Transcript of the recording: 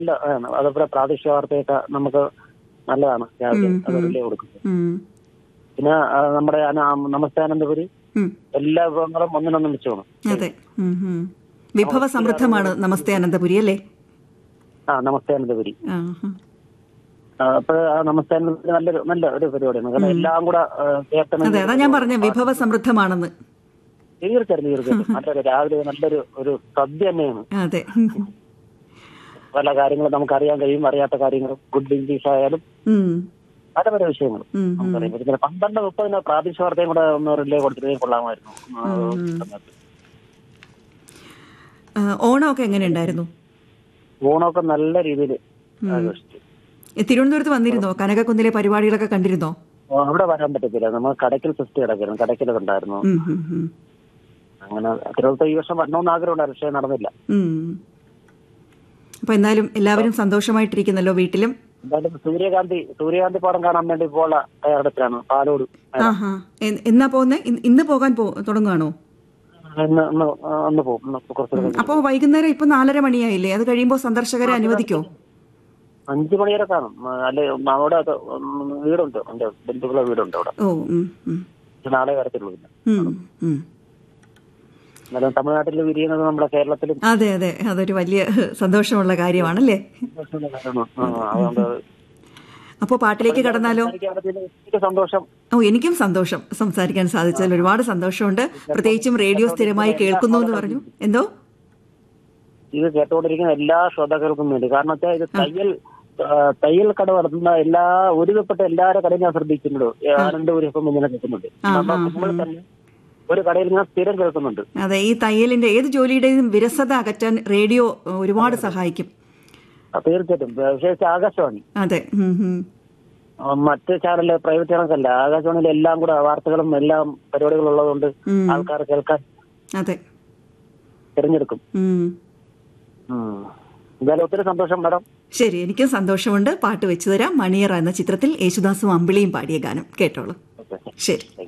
ഇല്ല ആണ്. അതുപോലെ പ്രാദേശിക വാർത്തയൊക്കെ നമുക്ക് നല്ലതാണ് രാവിലെ അത് റിലേ കൊടുക്കുന്നത് ഉം. പിന്നെ ആ, നമ്മുടെ അന- നമസ്തേ അനന്തപുരി ഉം. എല്ലാ വിഭവങ്ങളും ഒന്നിനൊന്നും വെച്ചോണം അതെ ഉം, ഉം. വിഭവ സമൃദ്ധമാണ് നമസ്തേ അനന്തപുരി അല്ലേ ആ നമസ്തേ അനന്തപുരി ആ, ഉം. അപ്പോൾ ആ നമസ്തേ അനന്തപുരി നല്ലൊരു നല്ല ഒരു പരിപാടിയാണ് കാരണം എല്ലാം കൂടെ ആ, ചേർത്തണം അതെ അതാ ഞാൻ പറഞ്ഞ വിഭവ സമൃദ്ധമാണെന്ന് തീർച്ചയായിട്ടും തീർച്ചയായിട്ടും നല്ലൊരു രാവിലെ നല്ലൊരു ഒരു സദ്യ തന്നെയാണ് അതെ പല കാര്യങ്ങളും നമുക്ക് അറിയാൻ കഴിയും അറിയാത്ത കാര്യങ്ങളും ഗുഡ് ഇംഗ്ലീഷ് ആയാലും ഉം. പല പല വിഷയങ്ങളും ഉം, ഉം. നമുക്കറിയാം പിന്നെ പന്ത്രണ്ട് മുപ്പതിന് പ്രാദേശിക വാർത്തയും കൂടെ ഒന്ന് റിലേ കൊടുത്തിരുന്നെങ്കിൽ കൊള്ളാമായിരുന്നു ആ, സമയത്ത്. ആ, ഓണമൊക്കെ എങ്ങനെയുണ്ടായിരുന്നു ഊണൊക്കെ നല്ല രീതിയിൽ ആഘോഷിച്ചു ഏ, തിരുവനന്തപുരത്ത് വന്നിരുന്നോ കനകക്കുന്നിലെ പരിപാടികളൊക്കെ കണ്ടിരുന്നോ ഓ, അവിടെ വരാൻ പറ്റത്തില്ല നമ്മൾ കടയ്ക്കൽ ഫെസ്റ്റ് കിടക്കായിരുന്നു കടയ്ക്കലൊക്കെ ഉണ്ടായിരുന്നു ഉം, ഉം, ഉം. അങ്ങനെ തിരുവനന്തപുരത്ത് ഈ വർഷം വരണമെന്ന് ആഗ്രഹമുണ്ടായിരുന്നു പക്ഷേ നടന്നില്ല ഉം. അപ്പൊ എന്നാലും എല്ലാവരും സന്തോഷമായിട്ടിരിക്കുന്നല്ലോ വീട്ടിലും എന്തായാലും സൂര്യകാന്തി സൂര്യകാന്തി പാടം കാണാൻ വേണ്ടി പോകാനുള്ള തയ്യാറെടുപ്പിലാണ് പാലോട് ആഹാ എ- എന്നാ പോകുന്നേ ഇന്ന് ഇന്ന് പോകാൻ പോ തുടങ്ങുകയാണോ ഇന്ന് ഇന്ന് ഒന്ന് പോകും ഇന്ന് കുറച്ച് ഉം. അപ്പോ വൈകുന്നേരം ഇപ്പൊ നാലര മണിയായില്ലേ അത് കഴിയുമ്പോൾ സന്ദർശകരെ അനുവദിക്കോ അഞ്ചു മണി വരെ കാണും ആ, അല്ലെ അവിടെ അത് ഉം വീടുണ്ട് എന്റെ ബന്ധുക്കളെ വീടുണ്ട് അവിടെ ഓ ഉം, ഉം. പക്ഷെ നാളെ വരത്തുള്ളൂ പിന്നെ ഉം, ഉം. എന്നാലും തമിഴ്നാട്ടിൽ വിരിയുന്നത് നമ്മുടെ കേരളത്തിലും അതെ അതെ അതൊരു വലിയ സന്തോഷമുള്ള കാര്യമാണല്ലേ ആ, അതുകൊണ്ട് അപ്പോൾ പാട്ടിലേക്ക് കടന്നാലോ സംസാരിക്കാൻ പറ്റിയതിൽ എനിക്ക് സന്തോഷം ഓ എനിക്കും സന്തോഷം സംസാരിക്കാൻ സാധിച്ചതിൽ ഒരുപാട് സന്തോഷമുണ്ട് പ്രത്യേകിച്ചും റേഡിയോ സ്ഥിരമായി കേൾക്കുന്നു എന്ന് പറഞ്ഞു എന്തോ ഇത് കേട്ടുകൊണ്ടിരിക്കുന്ന എല്ലാ ശ്രോതാക്കൾക്കും വേണ്ടി കാരണം വെച്ചാൽ ഇത് തയ്യൽ ആ, തയ്യൽ കട നടത്തുന്ന എല്ലാ ഒരുവിധപ്പെട്ട എല്ലാവരുടെ കടയും ഞാൻ ശ്രദ്ധിക്കുന്നുണ്ട് ആനന്ദപുരം ഇപ്പം ഇങ്ങനെ കേൾക്കുന്നുണ്ട് നമ്മൾ നമ്മൾ തന്നെ ഒരു കടയിൽ ഞാൻ സ്ഥിരം കേൾക്കുന്നുണ്ട് അതെ ഈ തയ്യലിന്റെ ഏത് ജോലിയുടെയും വിരസത അകറ്റാൻ റേഡിയോ ഏഹ്, ഒരുപാട് സഹായിക്കും ആ, തീർച്ചയായിട്ടും വിശേഷിച്ച് ആകാശവാണി അതെ ഉം, ഉം. ആ, മറ്റ് ചാനല് പ്രൈവറ്റ് ചാനൽസല്ല ആകാശവാണിയിൽ എല്ലാം കൂടെ വാർത്തകളും എല്ലാം പരിപാടികളും ഉള്ളതുകൊണ്ട് ഉം. ആൾക്കാർ കേൾക്കാൻ അതെ തിരഞ്ഞെടുക്കും ഉം. ഉം. എന്തായാലും ഒത്തിരി സന്തോഷം മാഡം ശരി എനിക്കും സന്തോഷമുണ്ട് പാട്ട് വെച്ചു തരാം മണിയറ എന്ന ചിത്രത്തിൽ യേശുദാസും അമ്പിളിയും പാടിയ ഗാനം കേട്ടോളൂ ഓക്കെ ശരി